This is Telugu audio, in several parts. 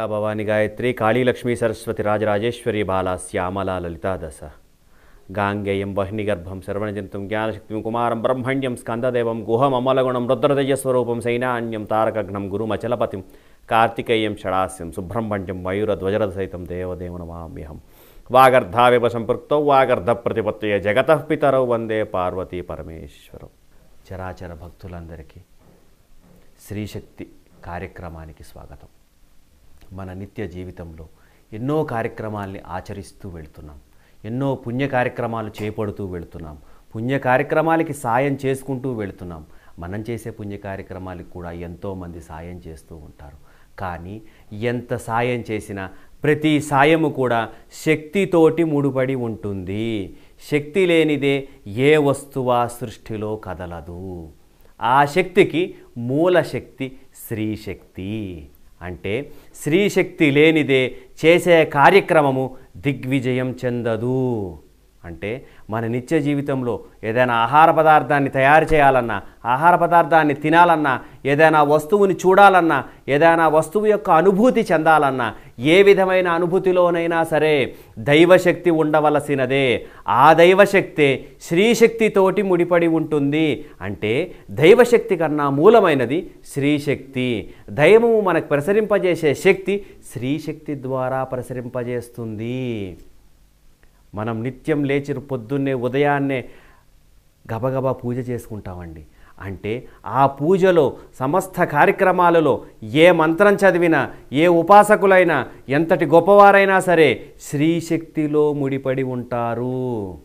భవాని గాయత్రి కాళీలక్ష్మీ సరస్వతి రాజరాజేశ్వరి బాల శ్యామల లలితా దశ గాంగేయం వహ్నిగర్భం శరవణజంతం జ్ఞానశక్తిం కుమారం బ్రహ్మణ్యం స్కందదేవం గుహం అమలగుణం రుద్రదయస్వరూపం సైనాన్యం తారకఘ్నం గురుమచలపతిం కార్తికేయం షడాస్యం సుబ్రహ్మణ్యం మయూరధ్వజరథ సహితం దేవదేవనమామ్యహం వాగర్ధావివ సంపృక్తౌ వాగర్ధ ప్రతిపత్తయ జగతః పితరౌ వందే పార్వతీ పరమేశ్వరం చరాచర భక్తులందరికీ శ్రీశక్తి కార్యక్రమానికి స్వాగతం మన నిత్య జీవితంలో ఎన్నో కార్యక్రమాల్ని ఆచరిస్తూ వెళ్తున్నాం ఎన్నో పుణ్య కార్యక్రమాలు చేపడుతూ వెళ్తున్నాం పుణ్య కార్యక్రమాలకి సాయం చేసుకుంటూ వెళ్తున్నాం మనం చేసే పుణ్య కార్యక్రమాలకు కూడా ఎంతోమంది సాయం చేస్తూ ఉంటారు కానీ ఎంత సాయం చేసినా ప్రతి సాయము కూడా శక్తితోటి ముడిపడి ఉంటుంది శక్తి లేనిదే ఏ వస్తువా సృష్టిలో కదలదు ఆ శక్తికి మూల శక్తి స్త్రీశక్తి అంటే స్త్రీశక్తి లేనిదే చేసే కార్యక్రమము దిగ్విజయం చెందదు అంటే మన నిత్య జీవితంలో ఏదైనా ఆహార పదార్థాన్ని తయారు చేయాలన్నా ఆహార పదార్థాన్ని తినాలన్నా ఏదైనా వస్తువుని చూడాలన్నా ఏదైనా వస్తువు యొక్క అనుభూతి చెందాలన్నా ఏ విధమైన అనుభూతిలోనైనా సరే దైవశక్తి ఉండవలసినదే ఆ దైవశక్తే శ్రీశక్తితోటి ముడిపడి ఉంటుంది అంటే దైవశక్తి కన్నా మూలమైనది శ్రీశక్తి దైవము మనకు ప్రసరింపజేసే శక్తి శ్రీశక్తి ద్వారా ప్రసరింపజేస్తుంది మనం నిత్యం లేచి పొద్దున్నే ఉదయాన్నే గబగబా పూజ చేసుకుంటామండి అంటే ఆ పూజలో సమస్త కార్యక్రమాలలో ఏ మంత్రం చదివినా ఏ ఉపాసకులైనా ఎంతటి గొప్పవారైనా సరే శ్రీశక్తిలో ముడిపడి ఉంటారు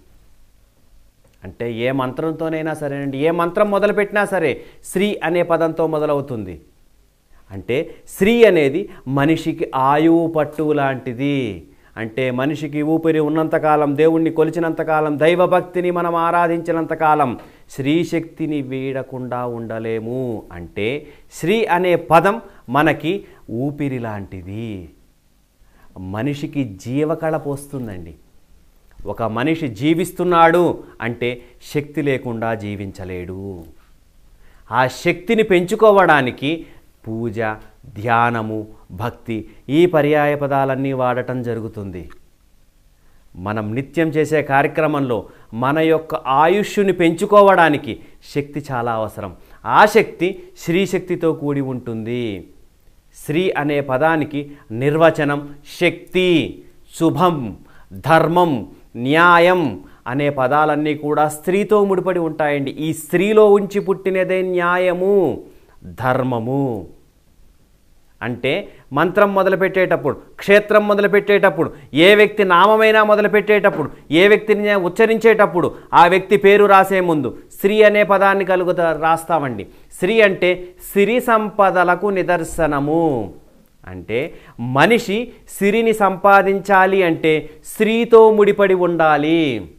అంటే ఏ మంత్రంతోనైనా సరేనండి ఏ మంత్రం మొదలుపెట్టినా సరే శ్రీ అనే పదంతో మొదలవుతుంది అంటే శ్రీ అనేది మనిషికి ఆయువు పట్టు లాంటిది అంటే మనిషికి ఊపిరి ఉన్నంతకాలం దేవుణ్ణి కొలిచినంతకాలం దైవభక్తిని మనం ఆరాధించినంతకాలం శ్రీశక్తిని వీడకుండా ఉండలేము అంటే శ్రీ అనే పదం మనకి ఊపిరి లాంటిది మనిషికి జీవకళ పోస్తుందండి ఒక మనిషి జీవిస్తున్నాడు అంటే శక్తి లేకుండా జీవించలేడు ఆ శక్తిని పెంచుకోవడానికి పూజ ధ్యానము భక్తి ఈ పర్యాయ పదాలన్నీ వాడటం జరుగుతుంది మనం నిత్యం చేసే కార్యక్రమంలో మన యొక్క ఆయుష్ని పెంచుకోవడానికి శక్తి చాలా అవసరం ఆ శక్తి శ్రీశక్తితో కూడి ఉంటుంది శ్రీ అనే పదానికి నిర్వచనం శక్తి శుభం ధర్మం న్యాయం అనే పదాలన్నీ కూడా స్త్రీతో ముడిపడి ఉంటాయండి ఈ స్త్రీలో ఉంచి పుట్టినదే న్యాయము ధర్మము అంటే మంత్రం మొదలుపెట్టేటప్పుడు క్షేత్రం మొదలుపెట్టేటప్పుడు ఏ వ్యక్తి నామమైనా మొదలుపెట్టేటప్పుడు ఏ వ్యక్తిని ఉచ్చరించేటప్పుడు ఆ వ్యక్తి పేరు రాసే ముందు స్త్రీ అనే పదాన్ని కలుగుతా రాస్తామండి స్త్రీ అంటే సిరి సంపదలకు నిదర్శనము అంటే మనిషి సిరిని సంపాదించాలి అంటే స్త్రీతో ముడిపడి ఉండాలి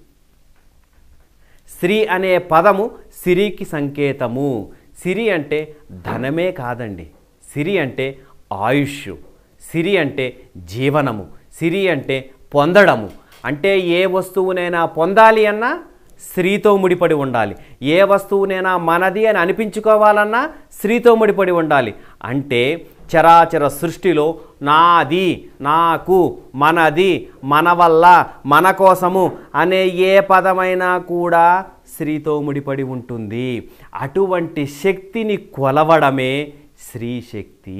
స్త్రీ అనే పదము సిరికి సంకేతము సిరి అంటే ధనమే కాదండి సిరి అంటే ఆయుష్ సిరి అంటే జీవనము సిరి అంటే పొందడము అంటే ఏ వస్తువునైనా పొందాలి అన్నా స్త్రీతో ముడిపడి ఉండాలి ఏ వస్తువునైనా మనది అని అనిపించుకోవాలన్నా స్త్రీతో ముడిపడి ఉండాలి అంటే చరాచర సృష్టిలో నాది నాకు మనది మన వల్ల మన కోసము అనే ఏ పదమైనా కూడా స్త్రీతో ముడిపడి ఉంటుంది అటువంటి శక్తిని కొలవడమే స్త్రీశక్తి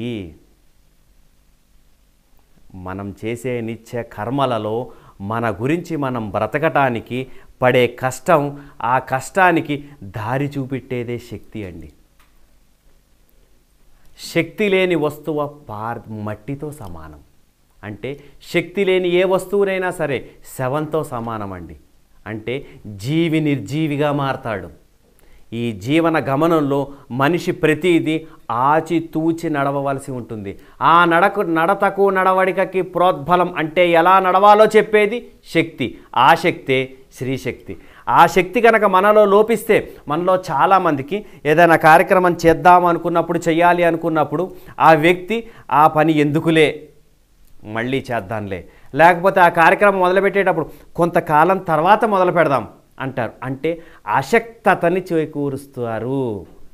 మనం చేసే నిత్య కర్మలలో మన గురించి మనం బ్రతకటానికి పడే కష్టం ఆ కష్టానికి దారి చూపెట్టేదే శక్తి అండి శక్తి లేని వస్తువు పార్ మట్టితో సమానం అంటే శక్తి లేని ఏ వస్తువునైనా సరే శవంతో సమానం అండి అంటే జీవి నిర్జీవిగా మారతాడు ఈ జీవన గమనంలో మనిషి ప్రతిదీ ఆచితూచి నడవవలసి ఉంటుంది ఆ నడకు నడతకు నడవడికకి ప్రోద్బలం అంటే ఎలా నడవాలో చెప్పేది శక్తి ఆ శక్తే శ్రీశక్తి ఆ శక్తి కనుక మనలో లోపిస్తే మనలో చాలామందికి ఏదైనా కార్యక్రమం చేద్దాం అనుకున్నప్పుడు చేయాలి అనుకున్నప్పుడు ఆ వ్యక్తి ఆ పని ఎందుకులే మళ్ళీ చేద్దాంలే లేకపోతే ఆ కార్యక్రమం మొదలుపెట్టేటప్పుడు కొంతకాలం తర్వాత మొదలు పెడదాం అంటారు అంటే అశక్తతని చేకూరుస్తారు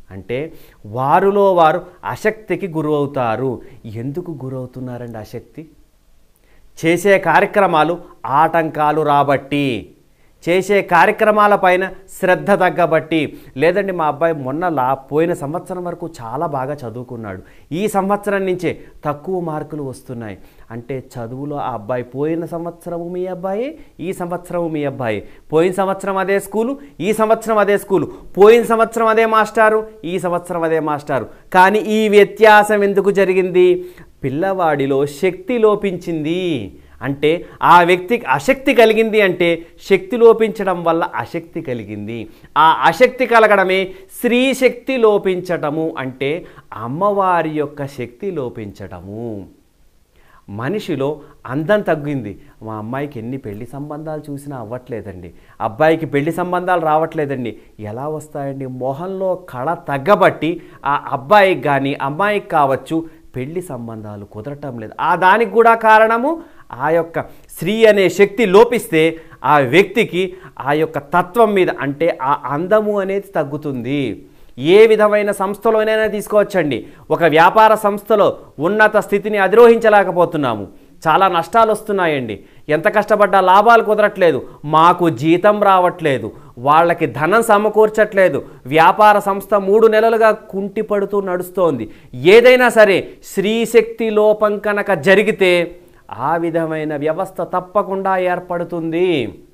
అంటే వారిలో వారు అశక్తికి గురవుతారు ఎందుకు గురవుతున్నారండి అశక్తి చేసే కార్యక్రమాలు ఆటంకాలు రాబట్టి చేసే కార్యక్రమాలపైన శ్రద్ధ తగ్గబట్టి లేదండి మా అబ్బాయి మొన్న లా పోయిన సంవత్సరం వరకు చాలా బాగా చదువుకున్నాడు ఈ సంవత్సరం నుంచే తక్కువ మార్కులు వస్తున్నాయి అంటే చదువులో ఆ అబ్బాయి పోయిన సంవత్సరము మీ అబ్బాయి ఈ సంవత్సరము మీ అబ్బాయి పోయిన సంవత్సరం అదే స్కూలు ఈ సంవత్సరం అదే స్కూలు పోయిన సంవత్సరం అదే మాస్టారు ఈ సంవత్సరం అదే మాస్టారు కానీ ఈ వ్యత్యాసం ఎందుకు జరిగింది పిల్లవాడిలో శక్తి లోపించింది అంటే ఆ వ్యక్తికి అశక్తి కలిగింది అంటే శక్తి లోపించడం వల్ల అశక్తి కలిగింది ఆ అశక్తి కలగడమే స్త్రీ శక్తి లోపించటము అంటే అమ్మవారి యొక్క శక్తి లోపించటము మనిషిలో అందం తగ్గింది మా అమ్మాయికి ఎన్ని పెళ్లి సంబంధాలు చూసినా అవ్వట్లేదండి అబ్బాయికి పెళ్లి సంబంధాలు రావట్లేదండి ఎలా వస్తాయండి మొహంలో కళ తగ్గబట్టి ఆ అబ్బాయికి కానీ అమ్మాయికి కావచ్చు పెళ్లి సంబంధాలు కుదరటం లేదు ఆ దానికి కూడా కారణము ఆ యొక్క స్త్రీ అనే శక్తి లోపిస్తే ఆ వ్యక్తికి ఆ యొక్క తత్వం మీద అంటే ఆ అందము అనేది తగ్గుతుంది ఏ విధమైన సంస్థలోనైనా తీసుకోవచ్చండి ఒక వ్యాపార సంస్థలో ఉన్నత స్థితిని అధిరోహించలేకపోతున్నాము చాలా నష్టాలు వస్తున్నాయండి ఎంత కష్టపడ్డా లాభాలు కుదరట్లేదు మాకు జీతం రావట్లేదు వాళ్ళకి ధనం సమకూర్చట్లేదు వ్యాపార సంస్థ మూడు నెలలుగా కుంటిపడుతూ నడుస్తోంది ఏదైనా సరే స్త్రీశక్తి లోపం కనుక జరిగితే ఆ విధమైన వ్యవస్థ తప్పకుండా ఏర్పడుతుంది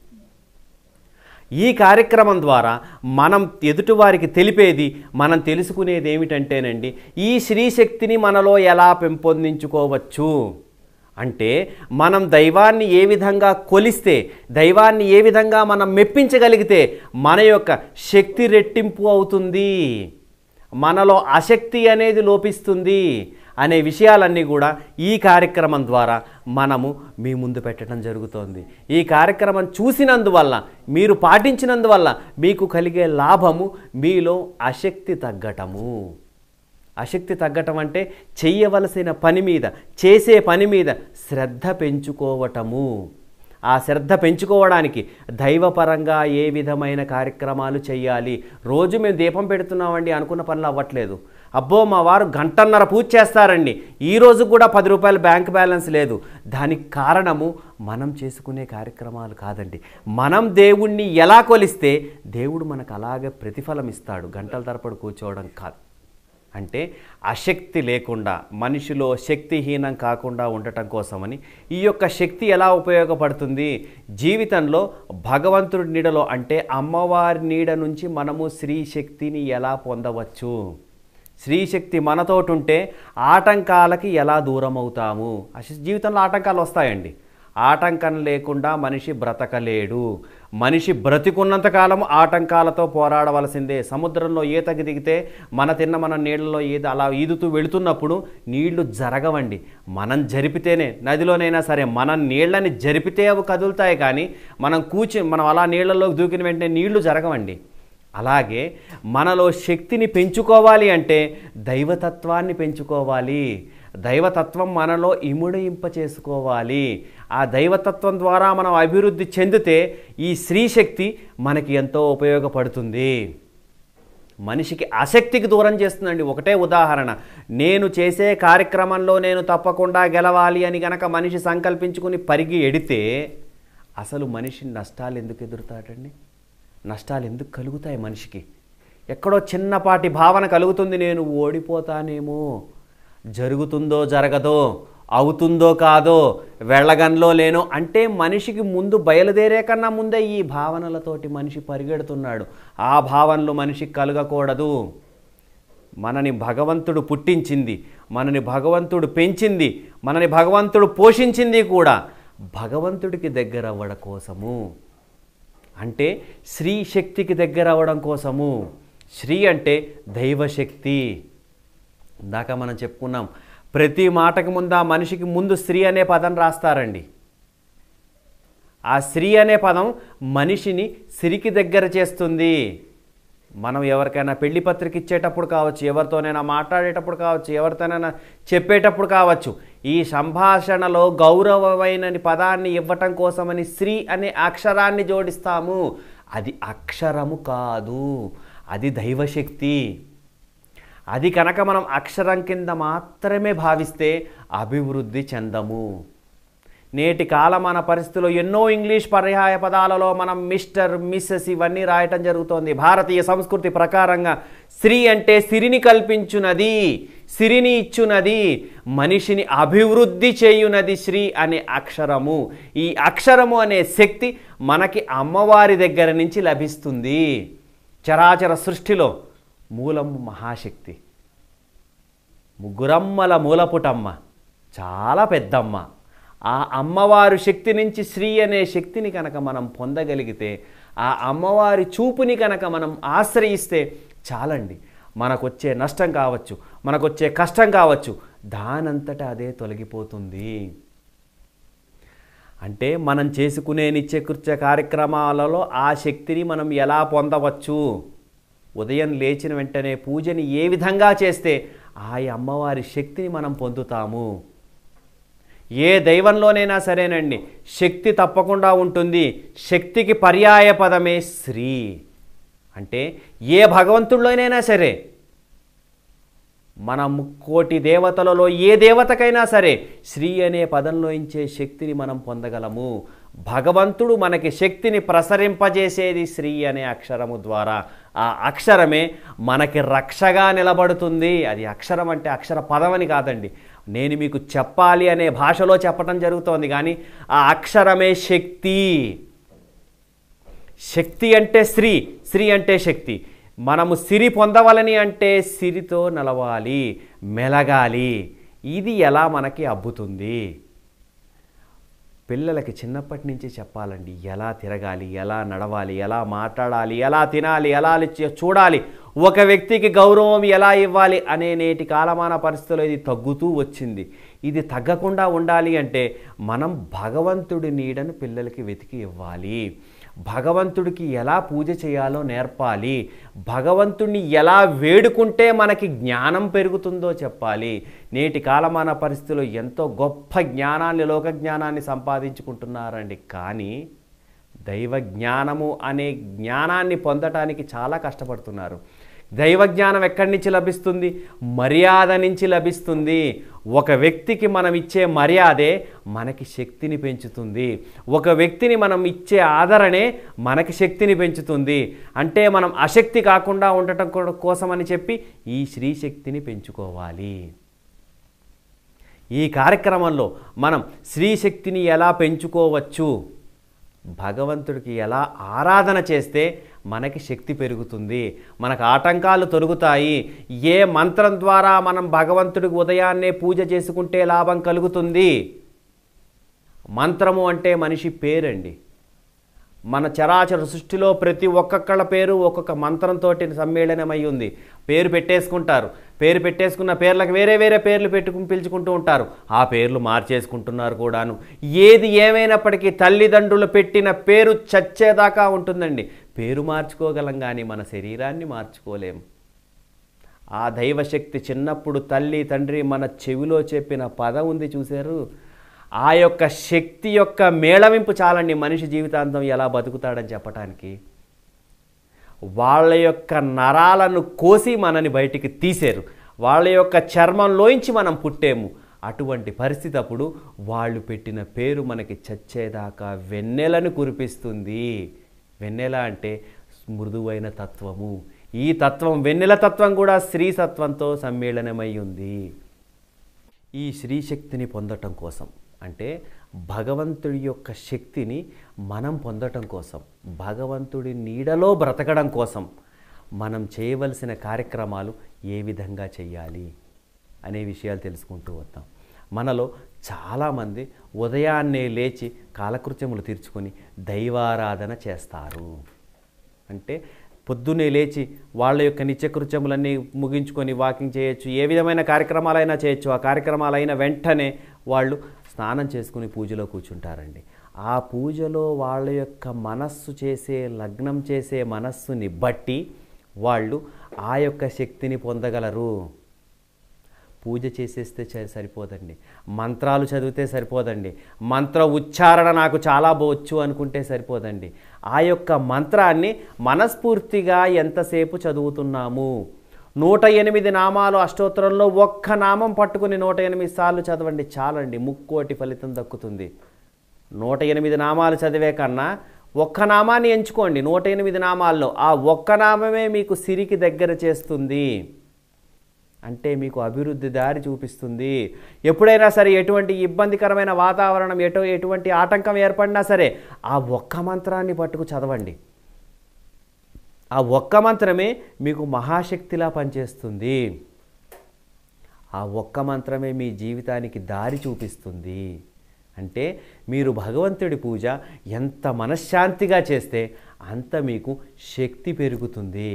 ఈ కార్యక్రమం ద్వారా మనం ఎదుటివారికి తెలిపేది మనం తెలుసుకునేది ఏమిటంటేనండి ఈ శ్రీశక్తిని మనలో ఎలా పెంపొందించుకోవచ్చు అంటే మనం దైవాన్ని ఏ విధంగా కొలిస్తే దైవాన్ని ఏ విధంగా మనం మెప్పించగలిగితే మన యొక్క శక్తి రెట్టింపు అవుతుంది మనలో అశక్తి అనేది లోపిస్తుంది అనే విషయాలన్నీ కూడా ఈ కార్యక్రమం ద్వారా మనము మీ ముందు పెట్టడం జరుగుతోంది ఈ కార్యక్రమం చూసినందువల్ల మీరు పాటించినందువల్ల మీకు కలిగే లాభము మీలో అశక్తి తగ్గటము అశక్తి తగ్గటం అంటే చెయ్యవలసిన పని మీద చేసే పని మీద శ్రద్ధ పెంచుకోవటము ఆ శ్రద్ధ పెంచుకోవడానికి దైవపరంగా ఏ విధమైన కార్యక్రమాలు చేయాలి రోజు మేము దీపం పెడుతున్నామండి అనుకున్న పనులు అవ్వట్లేదు అబ్బో మా వారు గంటన్నర పూజ చేస్తారండి ఈ రోజు కూడా పది రూపాయల బ్యాంక్ బ్యాలెన్స్ లేదు దానికి కారణము మనం చేసుకునే కార్యక్రమాలు కాదండి మనం దేవుణ్ణి ఎలా కొలిస్తే దేవుడు మనకు అలాగే ప్రతిఫలం ఇస్తాడు గంటల తరపడి కూర్చోవడం కాదు అంటే అశక్తి లేకుండా మనిషిలో శక్తిహీనం కాకుండా ఉండటం కోసమని ఈ యొక్క శక్తి ఎలా ఉపయోగపడుతుంది జీవితంలో భగవంతుడి నీడలో అంటే అమ్మవారి నీడ నుంచి మనము స్త్రీ శక్తిని ఎలా పొందవచ్చు స్త్రీశక్తి మనతోటి ఉంటే ఆటంకాలకి ఎలా దూరం అవుతాము అసలు జీవితంలో ఆటంకాలు వస్తాయండి ఆటంకం లేకుండా మనిషి బ్రతకలేడు మనిషి బ్రతికున్నంతకాలం ఆటంకాలతో పోరాడవలసిందే సముద్రంలో ఈతకి దిగితే మన తిన్న మన నీళ్ళలో ఈత అలా ఈదుతూ వెళుతున్నప్పుడు నీళ్లు జరగవండి మనం జరిపితేనే నదిలోనైనా సరే మన నీళ్ళని జరిపితే అవి కదులుతాయి కానీ మనం కూర్చి మనం అలా నీళ్ళలోకి దూకిన వెంటనే నీళ్లు జరగవండి అలాగే మనలో శక్తిని పెంచుకోవాలి అంటే దైవతత్వాన్ని పెంచుకోవాలి దైవతత్వం మనలో ఇముడింప చేసుకోవాలి ఆ దైవతత్వం ద్వారా మనం అభివృద్ధి చెందితే ఈ స్త్రీశక్తి మనకి ఎంతో ఉపయోగపడుతుంది మనిషికి ఆసక్తికి దూరం చేస్తుందండి ఒకటే ఉదాహరణ నేను చేసే కార్యక్రమంలో నేను తప్పకుండా గెలవాలి అని గనక మనిషి సంకల్పించుకుని పరిగి ఎడితే అసలు మనిషి నష్టాలు ఎందుకు ఎదురుతాడండి నష్టాలు ఎందుకు కలుగుతాయి మనిషికి ఎక్కడో చిన్నపాటి భావన కలుగుతుంది నేను ఓడిపోతానేమో జరుగుతుందో జరగదో అవుతుందో కాదో వెళ్ళగన్లో లేనో అంటే మనిషికి ముందు బయలుదేరే కన్నా ముందే ఈ భావనలతోటి మనిషి పరిగెడుతున్నాడు ఆ భావనలు మనిషికి కలగకూడదు మనని భగవంతుడు పుట్టించింది మనని భగవంతుడు పెంచింది మనని భగవంతుడు పోషించింది కూడా భగవంతుడికి దగ్గర అవ్వడం కోసము అంటే శ్రీ శక్తికి దగ్గర అవ్వడం కోసము శ్రీ అంటే దైవశక్తి ఇందాక మనం చెప్పుకున్నాం ప్రతి మాటకి ముందు ఆ మనిషికి ముందు స్త్రీ అనే పదం రాస్తారండి ఆ స్త్రీ అనే పదం మనిషిని సిరికి దగ్గర చేస్తుంది మనం ఎవరికైనా పెళ్లి పత్రిక ఇచ్చేటప్పుడు కావచ్చు ఎవరితోనైనా మాట్లాడేటప్పుడు కావచ్చు ఎవరితోనైనా చెప్పేటప్పుడు కావచ్చు ఈ సంభాషణలో గౌరవమైన పదాన్ని ఇవ్వటం కోసమని స్త్రీ అనే అక్షరాన్ని జోడిస్తాము అది అక్షరము కాదు అది దైవశక్తి అది కనుక మనం అక్షరం కింద మాత్రమే భావిస్తే అభివృద్ధి చెందము నేటి కాలమాన పరిస్థితుల్లో ఎన్నో ఇంగ్లీష్ పర్యాయ పదాలలో మనం మిస్టర్ మిస్సెస్ ఇవన్నీ రాయటం జరుగుతోంది భారతీయ సంస్కృతి ప్రకారంగా స్త్రీ అంటే సిరిని కల్పించునది సిరిని ఇచ్చునది మనిషిని అభివృద్ధి చేయునది శ్రీ అనే అక్షరము ఈ అక్షరము అనే శక్తి మనకి అమ్మవారి దగ్గర నుంచి లభిస్తుంది చరాచర సృష్టిలో మూలము మహాశక్తి ముగ్గురమ్మల మూలపుటమ్మ చాలా పెద్దమ్మ ఆ అమ్మవారు శక్తి నుంచి శ్రీ అనే శక్తిని కనుక మనం పొందగలిగితే ఆ అమ్మవారి చూపుని కనుక మనం ఆశ్రయిస్తే చాలండి మనకొచ్చే నష్టం కావచ్చు మనకొచ్చే కష్టం కావచ్చు దానంతటా అదే తొలగిపోతుంది అంటే మనం చేసుకునే నిత్యకృత్య కార్యక్రమాలలో ఆ శక్తిని మనం ఎలా పొందవచ్చు ఉదయం లేచిన వెంటనే పూజని ఏ విధంగా చేస్తే ఆ అమ్మవారి శక్తిని మనం పొందుతాము ఏ దైవంలోనైనా సరేనండి శక్తి తప్పకుండా ఉంటుంది శక్తికి పర్యాయ పదమే శ్రీ అంటే ఏ భగవంతుడిలోనైనా సరే మన ముక్కోటి దేవతలలో ఏ దేవతకైనా సరే శ్రీ అనే పదంలో ఇచ్చే శక్తిని మనం పొందగలము భగవంతుడు మనకి శక్తిని ప్రసరింపజేసేది శ్రీ అనే అక్షరము ద్వారా ఆ అక్షరమే మనకి రక్షగా నిలబడుతుంది అది అక్షరం అంటే అక్షర పదం అని కాదండి నేను మీకు చెప్పాలి అనే భాషలో చెప్పటం జరుగుతోంది కానీ ఆ అక్షరమే శక్తి శక్తి అంటే స్త్రీ స్త్రీ అంటే శక్తి మనము సిరి పొందవలని అంటే సిరితో నలవాలి మెలగాలి ఇది ఎలా మనకి అబ్బుతుంది పిల్లలకి చిన్నప్పటి నుంచి చెప్పాలండి ఎలా తిరగాలి ఎలా నడవాలి ఎలా మాట్లాడాలి ఎలా తినాలి ఎలా లిచ- చూడాలి ఒక వ్యక్తికి గౌరవం ఎలా ఇవ్వాలి అనే నేటి కాలమాన పరిస్థితుల్లో ఇది తగ్గుతూ వచ్చింది ఇది తగ్గకుండా ఉండాలి అంటే మనం భగవంతుడి నీడను పిల్లలకి వెతికి ఇవ్వాలి భగవంతుడికి ఎలా పూజ చేయాలో నేర్పాలి భగవంతుడిని ఎలా వేడుకుంటే మనకి జ్ఞానం పెరుగుతుందో చెప్పాలి నేటి కాలమాన పరిస్థితుల్లో ఎంతో గొప్ప జ్ఞానాన్ని లోక జ్ఞానాన్ని సంపాదించుకుంటున్నారండి కానీ దైవ జ్ఞానము అనే జ్ఞానాన్ని పొందటానికి చాలా కష్టపడుతున్నారు దైవ జ్ఞానం ఎక్కడి నుంచి లభిస్తుంది మర్యాద నుంచి లభిస్తుంది ఒక వ్యక్తికి మనం ఇచ్చే మర్యాదే మనకి శక్తిని పెంచుతుంది ఒక వ్యక్తిని మనం ఇచ్చే ఆదరణే మనకి శక్తిని పెంచుతుంది అంటే మనం అశక్తి కాకుండా ఉండటం కో- కోసమని చెప్పి ఈ శ్రీ శక్తిని పెంచుకోవాలి ఈ కార్యక్రమంలో మనం స్త్రీశక్తిని ఎలా పెంచుకోవచ్చు భగవంతుడికి ఎలా ఆరాధన చేస్తే మనకి శక్తి పెరుగుతుంది మనకు ఆటంకాలు తొలుగుతాయి ఏ మంత్రం ద్వారా మనం భగవంతుడికి ఉదయాన్నే పూజ చేసుకుంటే లాభం కలుగుతుంది మంత్రము అంటే మనిషి పేరండి మన చరాచర సృష్టిలో ప్రతి ఒక్కొక్కళ్ళ పేరు ఒక్కొక్క మంత్రంతో సమ్మేళనమై ఉంది పేరు పెట్టేసుకుంటారు పేరు పెట్టేసుకున్న పేర్లకు వేరే వేరే పేర్లు పెట్టుకుని పిలుచుకుంటూ ఉంటారు ఆ పేర్లు మార్చేసుకుంటున్నారు కూడాను ఏది ఏమైనప్పటికీ తల్లిదండ్రులు పెట్టిన పేరు చచ్చేదాకా ఉంటుందండి పేరు మార్చుకోగలం కానీ మన శరీరాన్ని మార్చుకోలేం ఆ దైవశక్తి చిన్నప్పుడు తల్లి తండ్రి మన చెవిలో చెప్పిన పదం ఉంది చూశారు ఆ యొక్క శక్తి యొక్క మేళవింపు చాలండి మనిషి జీవితాంతం ఎలా బతుకుతాడని చెప్పటానికి వాళ్ళ యొక్క నరాలను కోసి మనని బయటికి తీశారు వాళ్ళ యొక్క చర్మంలోంచి మనం పుట్టేము అటువంటి పరిస్థితి అప్పుడు వాళ్ళు పెట్టిన పేరు మనకి చచ్చేదాకా వెన్నెలను కురిపిస్తుంది వెన్నెల అంటే మృదువైన తత్వము ఈ తత్వం వెన్నెల తత్వం కూడా స్త్రీ తత్వంతో సమ్మేళనమై ఉంది ఈ శ్రీ శక్తిని పొందటం కోసం అంటే భగవంతుడి యొక్క శక్తిని మనం పొందటం కోసం భగవంతుడి నీడలో బ్రతకడం కోసం మనం చేయవలసిన కార్యక్రమాలు ఏ విధంగా చేయాలి అనే విషయాలు తెలుసుకుంటూ వద్దాం మనలో చాలామంది ఉదయాన్నే లేచి కాలకృత్యములు తీర్చుకొని దైవారాధన చేస్తారు అంటే పొద్దున్నే లేచి వాళ్ళ యొక్క నిత్యకృత్యములన్నీ ముగించుకొని వాకింగ్ చేయొచ్చు ఏ విధమైన కార్యక్రమాలైనా చేయొచ్చు ఆ కార్యక్రమాలైన వెంటనే వాళ్ళు స్నానం చేసుకుని పూజలో కూర్చుంటారండి ఆ పూజలో వాళ్ళ యొక్క మనస్సు చేసే లగ్నం చేసే మనస్సుని బట్టి వాళ్ళు ఆ యొక్క శక్తిని పొందగలరు పూజ చేసేస్తే చ- సరిపోదండి మంత్రాలు చదివితే సరిపోదండి మంత్ర ఉచ్చారణ నాకు చాలా బొచ్చు అనుకుంటే సరిపోదండి ఆ యొక్క మంత్రాన్ని మనస్ఫూర్తిగా ఎంతసేపు చదువుతున్నాము నూట ఎనిమిది నామాలు అష్టోత్తరంలో ఒక్క నామం పట్టుకుని నూట ఎనిమిది సార్లు చదవండి చాలండి ముక్కోటి ఫలితం దక్కుతుంది నూట ఎనిమిది నామాలు చదివే కన్నా ఒక్క నామాన్ని ఎంచుకోండి నూట ఎనిమిది నామాల్లో ఆ ఒక్క నామమే మీకు సిరికి దగ్గర చేస్తుంది అంటే మీకు అభివృద్ధి దారి చూపిస్తుంది ఎప్పుడైనా సరే ఎటువంటి ఇబ్బందికరమైన వాతావరణం ఎటు ఎటువంటి ఆటంకం ఏర్పడినా సరే ఆ ఒక్క మంత్రాన్ని పట్టుకు చదవండి ఆ ఒక్క మంత్రమే మీకు మహాశక్తిలా పనిచేస్తుంది ఆ ఒక్క మంత్రమే మీ జీవితానికి దారి చూపిస్తుంది అంటే మీరు భగవంతుడి పూజ ఎంత మనశ్శాంతిగా చేస్తే అంత మీకు శక్తి పెరుగుతుంది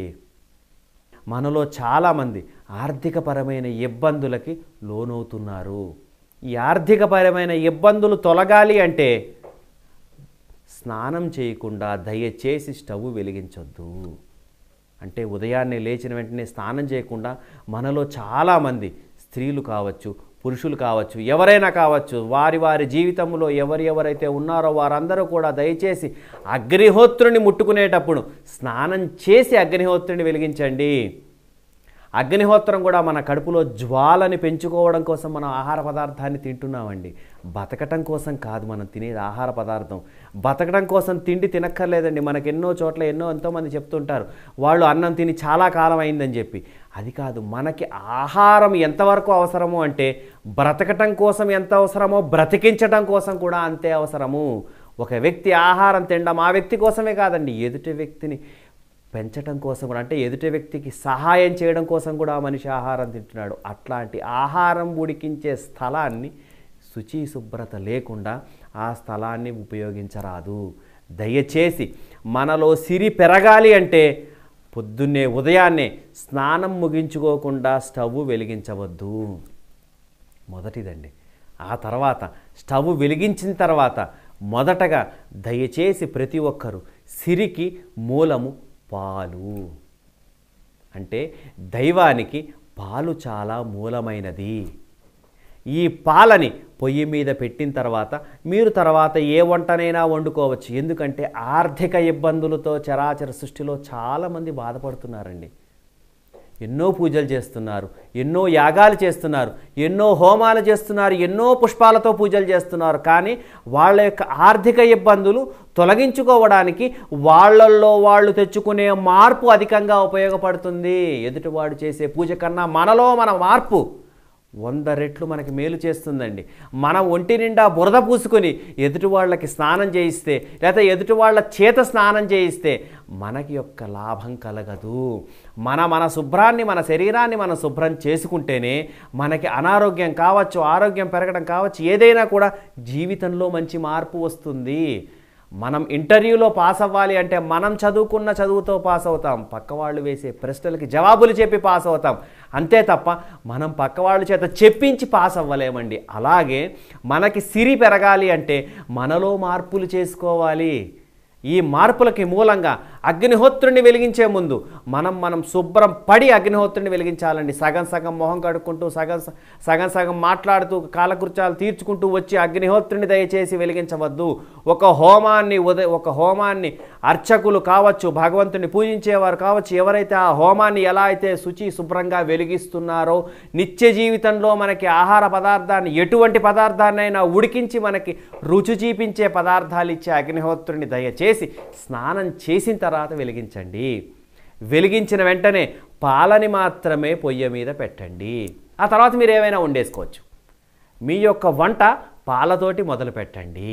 మనలో చాలామంది ఆర్థికపరమైన ఇబ్బందులకి లోనవుతున్నారు ఈ ఆర్థికపరమైన ఇబ్బందులు తొలగాలి అంటే స్నానం చేయకుండా దయచేసి స్టవ్ వెలిగించొద్దు అంటే ఉదయాన్నే లేచిన వెంటనే స్నానం చేయకుండా మనలో చాలామంది స్త్రీలు కావచ్చు పురుషులు కావచ్చు ఎవరైనా కావచ్చు వారి వారి జీవితంలో ఎవరు ఎవరైతే ఉన్నారో వారందరూ కూడా దయచేసి అగ్నిహోత్రుని ముట్టుకునేటప్పుడు స్నానం చేసి అగ్నిహోత్రుని వెలిగించండి అగ్నిహోత్రం కూడా మన కడుపులో జ్వాలని పెంచుకోవడం కోసం మనం ఆహార పదార్థాన్ని తింటున్నామండి బతకటం కోసం కాదు మనం తినేది ఆహార పదార్థం బతకడం కోసం తిండి తినక్కర్లేదండి మనకు ఎన్నో చోట్ల ఎన్నో ఎంతోమంది చెప్తుంటారు వాళ్ళు అన్నం తిని చాలా కాలం అయిందని చెప్పి అది కాదు మనకి ఆహారం ఎంతవరకు అవసరము అంటే బ్రతకటం కోసం ఎంత అవసరమో బ్రతికించటం కోసం కూడా అంతే అవసరము ఒక వ్యక్తి ఆహారం తినడం ఆ వ్యక్తి కోసమే కాదండి ఎదుటి వ్యక్తిని పెంచడం కోసం కూడా అంటే ఎదుటి వ్యక్తికి సహాయం చేయడం కోసం కూడా ఆ మనిషి ఆహారం తింటున్నాడు అట్లాంటి ఆహారం ఉడికించే స్థలాన్ని శుచి శుభ్రత లేకుండా ఆ స్థలాన్ని ఉపయోగించరాదు దయచేసి మనలో సిరి పెరగాలి అంటే పొద్దున్నే ఉదయాన్నే స్నానం ముగించుకోకుండా స్టవ్ వెలిగించవద్దు మొదటిదండి ఆ తర్వాత స్టవ్ వెలిగించిన తర్వాత మొదటగా దయచేసి ప్రతి ఒక్కరూ సిరికి మూలము పాలు అంటే దైవానికి పాలు చాలా మూలమైనది ఈ పాలని పొయ్యి మీద పెట్టిన తర్వాత మీరు తర్వాత ఏ వంటనైనా వండుకోవచ్చు ఎందుకంటే ఆర్థిక ఇబ్బందులతో చరాచర సృష్టిలో చాలామంది బాధపడుతున్నారండి ఎన్నో పూజలు చేస్తున్నారు ఎన్నో యాగాలు చేస్తున్నారు ఎన్నో హోమాలు చేస్తున్నారు ఎన్నో పుష్పాలతో పూజలు చేస్తున్నారు కానీ వాళ్ళ యొక్క ఆర్థిక ఇబ్బందులు తొలగించుకోవడానికి వాళ్ళల్లో వాళ్ళు తెచ్చుకునే మార్పు అధికంగా ఉపయోగపడుతుంది ఎదుటివాడు చేసే పూజ కన్నా మనలో మన మార్పు వంద రెట్లు మనకి మేలు చేస్తుందండి మనం ఒంటి నిండా బురద పూసుకొని ఎదుటి వాళ్ళకి స్నానం చేయిస్తే లేదా ఎదుటి వాళ్ళ చేత స్నానం చేయిస్తే మనకి యొక్క లాభం కలగదు మన మన శుభ్రాన్ని మన శరీరాన్ని మనం శుభ్రం చేసుకుంటేనే మనకి అనారోగ్యం కావచ్చు ఆరోగ్యం పెరగడం కావచ్చు ఏదైనా కూడా జీవితంలో మంచి మార్పు వస్తుంది మనం ఇంటర్వ్యూలో పాస్ అవ్వాలి అంటే మనం చదువుకున్న చదువుతో పాస్ అవుతాం పక్కవాళ్ళు వేసే ప్రశ్నలకి జవాబులు చెప్పి పాస్ అవుతాం అంతే తప్ప మనం పక్కవాళ్ళ చేత చెప్పించి పాస్ అవ్వలేమండి అలాగే మనకి సిరి పెరగాలి అంటే మనలో మార్పులు చేసుకోవాలి ఈ మార్పులకి మూలంగా అగ్నిహోత్రుని వెలిగించే ముందు మనం మనం శుభ్రం పడి అగ్నిహోత్రుని వెలిగించాలండి సగం సగం మొహం కడుక్కుంటూ సగం స- సగం సగం మాట్లాడుతూ కాలకృత్యాలు తీర్చుకుంటూ వచ్చి అగ్నిహోత్రుని దయచేసి వెలిగించవద్దు ఒక హోమాన్ని ఉదయ ఒక హోమాన్ని అర్చకులు కావచ్చు భగవంతుని పూజించేవారు కావచ్చు ఎవరైతే ఆ హోమాన్ని ఎలా అయితే శుచి శుభ్రంగా వెలిగిస్తున్నారో నిత్య జీవితంలో మనకి ఆహార పదార్థాన్ని ఎటువంటి పదార్థాన్నైనా ఉడికించి మనకి రుచి చూపించే పదార్థాలు ఇచ్చే అగ్నిహోత్రుని దయచేసి స్నానం చేసిన తర్వాత వెలిగించండి వెలిగించిన వెంటనే పాలని మాత్రమే పొయ్యి మీద పెట్టండి ఆ తర్వాత మీరు ఏమైనా వండేసుకోవచ్చు మీ యొక్క వంట పాలతోటి మొదలు పెట్టండి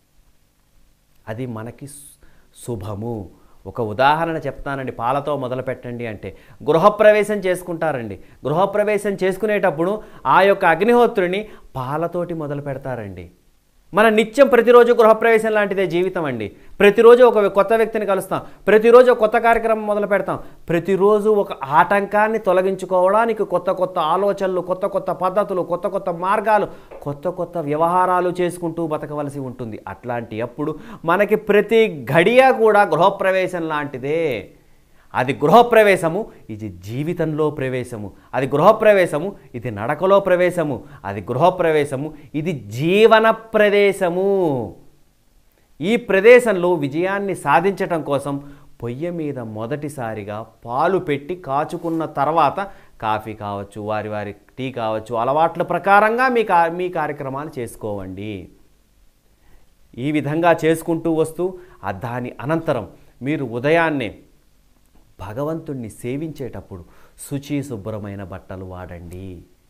అది మనకి సు- శుభము ఒక ఉదాహరణ చెప్తానండి పాలతో మొదలు పెట్టండి అంటే గృహప్రవేశం చేసుకుంటారండి గృహప్రవేశం చేసుకునేటప్పుడు ఆ యొక్క అగ్నిహోత్రుని పాలతోటి మొదలు పెడతారండి మన నిత్యం ప్రతిరోజు గృహప్రవేశం లాంటిదే జీవితం అండి ప్రతిరోజు ఒక కొత్త వ్యక్తిని కలుస్తాం ప్రతిరోజు ఒక కొత్త కార్యక్రమం మొదలు పెడతాం ప్రతిరోజు ఒక ఆటంకాన్ని తొలగించుకోవడానికి కొత్త కొత్త ఆలోచనలు కొత్త కొత్త పద్ధతులు కొత్త కొత్త మార్గాలు కొత్త కొత్త వ్యవహారాలు చేసుకుంటూ బతకవలసి ఉంటుంది అట్లాంటి అప్పుడు మనకి ప్రతి గడియ కూడా గృహప్రవేశం లాంటిదే అది గృహప్రవేశము ఇది జీవితంలో ప్రవేశము అది గృహప్రవేశము ఇది నడకలో ప్రవేశము అది గృహప్రవేశము ఇది జీవన ప్రదేశము ఈ ప్రదేశంలో విజయాన్ని సాధించటం కోసం పొయ్యి మీద మొదటిసారిగా పాలు పెట్టి కాచుకున్న తర్వాత కాఫీ కావచ్చు వారి వారి టీ కావచ్చు అలవాట్ల ప్రకారంగా మీ కా మీ కార్యక్రమాలు చేసుకోవండి ఈ విధంగా చేసుకుంటూ వస్తూ ఆ దాని అనంతరం మీరు ఉదయాన్నే భగవంతుణ్ణి సేవించేటప్పుడు శుచి శుభ్రమైన బట్టలు వాడండి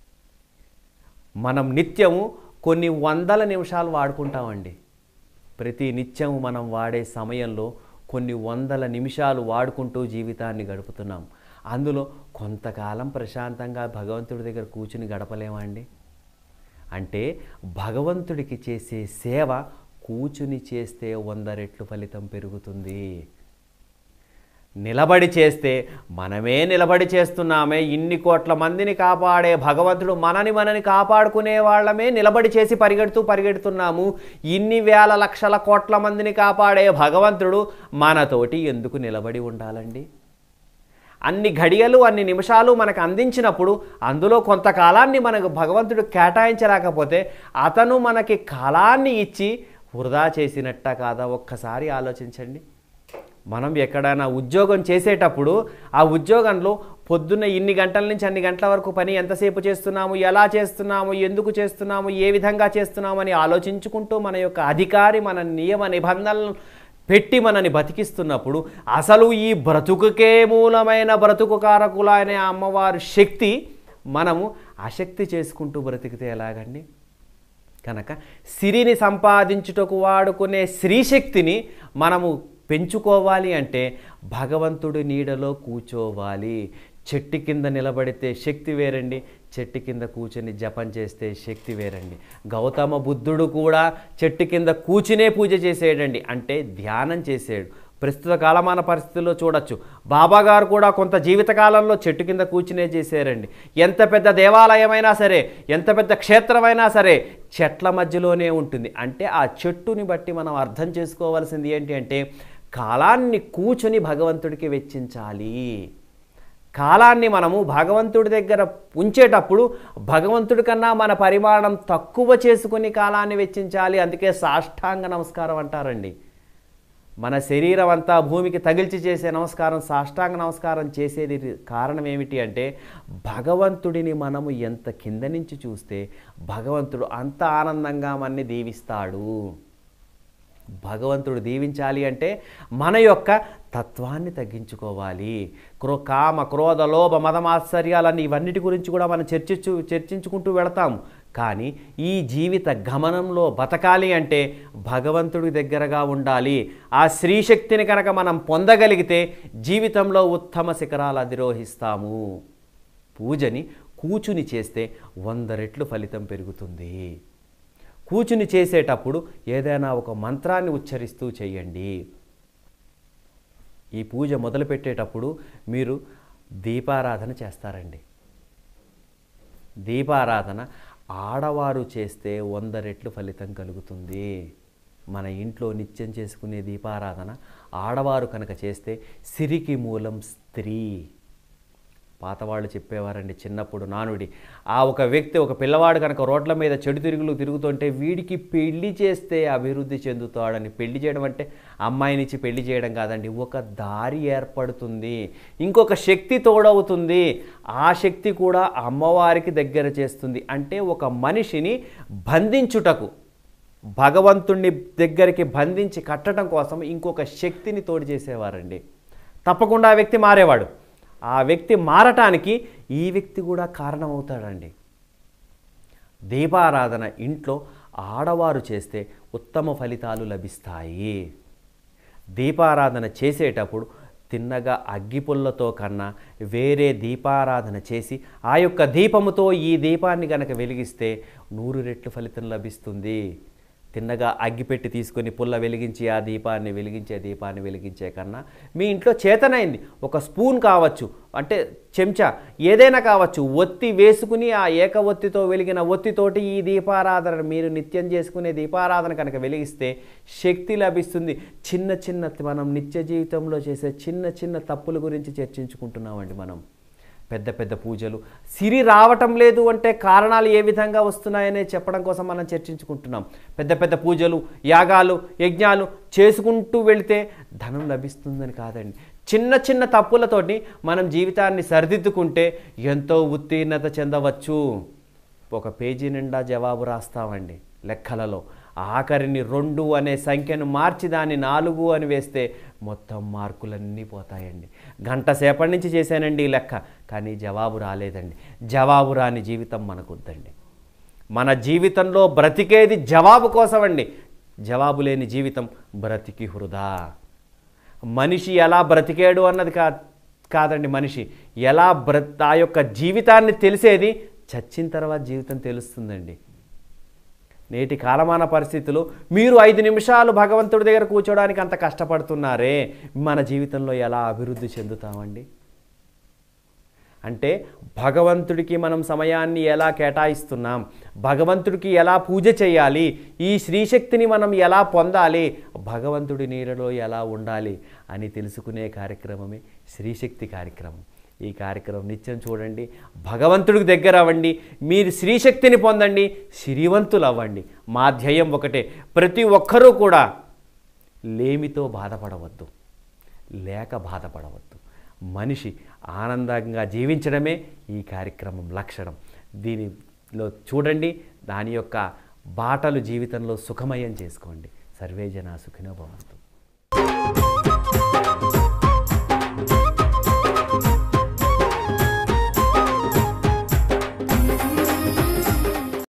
మనం నిత్యము కొన్ని వందల నిమిషాలు వాడుకుంటామండి ప్రతి నిత్యము మనం వాడే సమయంలో కొన్ని వందల నిమిషాలు వాడుకుంటూ జీవితాన్ని గడుపుతున్నాం అందులో కొంతకాలం ప్రశాంతంగా భగవంతుడి దగ్గర కూర్చుని గడపలేమా అండి అంటే భగవంతుడికి చేసే సేవ కూచుని చేస్తే వంద రెట్లు ఫలితం పెరుగుతుంది నిలబడి చేస్తే మనమే నిలబడి చేస్తున్నామే ఇన్ని కోట్ల మందిని కాపాడే భగవంతుడు మనని మనని కాపాడుకునే వాళ్ళమే నిలబడి చేసి పరిగెడుతూ పరిగెడుతున్నాము ఇన్ని వేల లక్షల కోట్ల మందిని కాపాడే భగవంతుడు మనతోటి ఎందుకు నిలబడి ఉండాలండి అన్ని ఘడియలు అన్ని నిమిషాలు మనకు అందించినప్పుడు అందులో కొంతకాలాన్ని మనకు భగవంతుడు కేటాయించలేకపోతే అతను మనకి కాలాన్ని ఇచ్చి వృధా చేసినట్ట కాదా ఒక్కసారి ఆలోచించండి మనం ఎక్కడైనా ఉద్యోగం చేసేటప్పుడు ఆ ఉద్యోగంలో పొద్దున్న ఇన్ని గంటల నుంచి అన్ని గంటల వరకు పని ఎంతసేపు చేస్తున్నాము ఎలా చేస్తున్నాము ఎందుకు చేస్తున్నాము ఏ విధంగా చేస్తున్నాము అని ఆలోచించుకుంటూ మన యొక్క అధికారి మన నియమ నిబంధనలను పెట్టి మనని బతికిస్తున్నప్పుడు అసలు ఈ బ్రతుకుకే మూలమైన బ్రతుకు కారకులైన అమ్మవారి శక్తి మనము అశక్తి చేసుకుంటూ బ్రతికితే ఎలాగండి కనుక సిరిని సంపాదించుటకు వాడుకునే స్త్రీశక్తిని మనము పెంచుకోవాలి అంటే భగవంతుడి నీడలో కూర్చోవాలి చెట్టు కింద నిలబడితే శక్తి వేరండి చెట్టు కింద కూర్చొని జపం చేస్తే శక్తి వేరండి గౌతమ బుద్ధుడు కూడా చెట్టు కింద కూర్చునే పూజ చేసేయడండి అంటే ధ్యానం చేసేడు ప్రస్తుత కాలమాన పరిస్థితుల్లో చూడొచ్చు బాబా గారు కూడా కొంత జీవితకాలంలో చెట్టు కింద కూర్చునే చేశారండి ఎంత పెద్ద దేవాలయమైనా సరే ఎంత పెద్ద క్షేత్రమైనా సరే చెట్ల మధ్యలోనే ఉంటుంది అంటే ఆ చెట్టుని బట్టి మనం అర్థం చేసుకోవాల్సింది ఏంటి అంటే కాలాన్ని కూర్చుని భగవంతుడికి వెచ్చించాలి కాలాన్ని మనము భగవంతుడి దగ్గర ఉంచేటప్పుడు భగవంతుడి కన్నా మన పరిమాణం తక్కువ చేసుకుని కాలాన్ని వెచ్చించాలి అందుకే సాష్టాంగ నమస్కారం అంటారండి మన శరీరం అంతా భూమికి తగిల్చి చేసే నమస్కారం సాష్టాంగ నమస్కారం చేసేది కారణం ఏమిటి అంటే భగవంతుడిని మనము ఎంత కింద నుంచి చూస్తే భగవంతుడు అంత ఆనందంగా మనని దీవిస్తాడు భగవంతుడు దీవించాలి అంటే మన యొక్క తత్వాన్ని తగ్గించుకోవాలి క్రో కామ క్రోధ లోభ మదమాశ్చర్యాలన్నీ ఇవన్నిటి గురించి కూడా మనం చర్చించు చర్చించుకుంటూ వెళతాము కానీ ఈ జీవిత గమనంలో బతకాలి అంటే భగవంతుడి దగ్గరగా ఉండాలి ఆ స్త్రీశక్తిని కనుక మనం పొందగలిగితే జీవితంలో ఉత్తమ శిఖరాలు అధిరోహిస్తాము పూజని కూచుని చేస్తే వంద రెట్లు ఫలితం పెరుగుతుంది కూచుని చేసేటప్పుడు ఏదైనా ఒక మంత్రాన్ని ఉచ్చరిస్తూ చేయండి ఈ పూజ మొదలుపెట్టేటప్పుడు మీరు దీపారాధన చేస్తారండి దీపారాధన ఆడవారు చేస్తే వంద రెట్లు ఫలితం కలుగుతుంది మన ఇంట్లో నిత్యం చేసుకునే దీపారాధన ఆడవారు కనుక చేస్తే సిరికి మూలం స్త్రీ పాతవాళ్ళు చెప్పేవారండి చిన్నప్పుడు నానుడి ఆ ఒక వ్యక్తి ఒక పిల్లవాడు కనుక రోడ్ల మీద చెడు తిరుగులు తిరుగుతుంటే వీడికి పెళ్లి చేస్తే అభివృద్ధి చెందుతాడని పెళ్లి చేయడం అంటే అమ్మాయినిచ్చి పెళ్లి చేయడం కాదండి ఒక దారి ఏర్పడుతుంది ఇంకొక శక్తి తోడవుతుంది ఆ శక్తి కూడా అమ్మవారికి దగ్గర చేస్తుంది అంటే ఒక మనిషిని బంధించుటకు భగవంతుణ్ణి దగ్గరికి బంధించి కట్టడం కోసం ఇంకొక శక్తిని తోడు చేసేవారండి తప్పకుండా ఆ వ్యక్తి మారేవాడు ఆ వ్యక్తి మారటానికి ఈ వ్యక్తి కూడా కారణమవుతాడండి దీపారాధన ఇంట్లో ఆడవారు చేస్తే ఉత్తమ ఫలితాలు లభిస్తాయి దీపారాధన చేసేటప్పుడు తిన్నగా అగ్గిపుల్లతో కన్నా వేరే దీపారాధన చేసి ఆ యొక్క దీపముతో ఈ దీపాన్ని గనక వెలిగిస్తే నూరు రెట్లు ఫలితం లభిస్తుంది తిన్నగా అగ్గిపెట్టి తీసుకొని పుల్ల వెలిగించి ఆ దీపాన్ని వెలిగించే దీపాన్ని వెలిగించే కన్నా మీ ఇంట్లో చేతనైంది ఒక స్పూన్ కావచ్చు అంటే చెంచా ఏదైనా కావచ్చు ఒత్తి వేసుకుని ఆ ఏక ఒత్తితో వెలిగిన ఒత్తితోటి ఈ దీపారాధన మీరు నిత్యం చేసుకునే దీపారాధన కనుక వెలిగిస్తే శక్తి లభిస్తుంది చిన్న చిన్న మనం నిత్య జీవితంలో చేసే చిన్న చిన్న తప్పుల గురించి చర్చించుకుంటున్నామండి మనం పెద్ద పెద్ద పూజలు సిరి రావటం లేదు అంటే కారణాలు ఏ విధంగా వస్తున్నాయనే చెప్పడం కోసం మనం చర్చించుకుంటున్నాం పెద్ద పెద్ద పూజలు యాగాలు యజ్ఞాలు చేసుకుంటూ వెళితే ధనం లభిస్తుందని కాదండి చిన్న చిన్న తప్పులతోటి మనం జీవితాన్ని సరిదిద్దుకుంటే ఎంతో ఉత్తీర్ణత చెందవచ్చు ఒక పేజీ నిండా జవాబు రాస్తామండి లెక్కలలో ఆఖరిని రెండు అనే సంఖ్యను మార్చి దాన్ని నాలుగు అని వేస్తే మొత్తం మార్కులన్నీ పోతాయండి గంట సేపటి నుంచి చేశానండి ఈ లెక్క కానీ జవాబు రాలేదండి జవాబు రాని జీవితం మనకొద్దండి మన జీవితంలో బ్రతికేది జవాబు కోసమండి జవాబు లేని జీవితం బ్రతికి హృదా మనిషి ఎలా బ్రతికాడు అన్నది కా కాదండి మనిషి ఎలా బ్ర ఆ యొక్క జీవితాన్ని తెలిసేది చచ్చిన తర్వాత జీవితం తెలుస్తుందండి నేటి కాలమాన పరిస్థితులు మీరు ఐదు నిమిషాలు భగవంతుడి దగ్గర కూర్చోడానికి అంత కష్టపడుతున్నారే మన జీవితంలో ఎలా అభివృద్ధి చెందుతామండి అంటే భగవంతుడికి మనం సమయాన్ని ఎలా కేటాయిస్తున్నాం భగవంతుడికి ఎలా పూజ చేయాలి ఈ శ్రీశక్తిని మనం ఎలా పొందాలి భగవంతుడి నీడలో ఎలా ఉండాలి అని తెలుసుకునే కార్యక్రమమే శ్రీశక్తి కార్యక్రమం ఈ కార్యక్రమం నిత్యం చూడండి భగవంతుడికి దగ్గర అవ్వండి మీరు శ్రీశక్తిని పొందండి శ్రీవంతులు అవ్వండి మా ధ్యేయం ఒకటే ప్రతి ఒక్కరూ కూడా లేమితో బాధపడవద్దు లేక బాధపడవద్దు మనిషి ఆనందంగా జీవించడమే ఈ కార్యక్రమం లక్షణం దీనిలో చూడండి దాని యొక్క బాటలు జీవితంలో సుఖమయం చేసుకోండి సర్వే జన సుఖినో భవంతు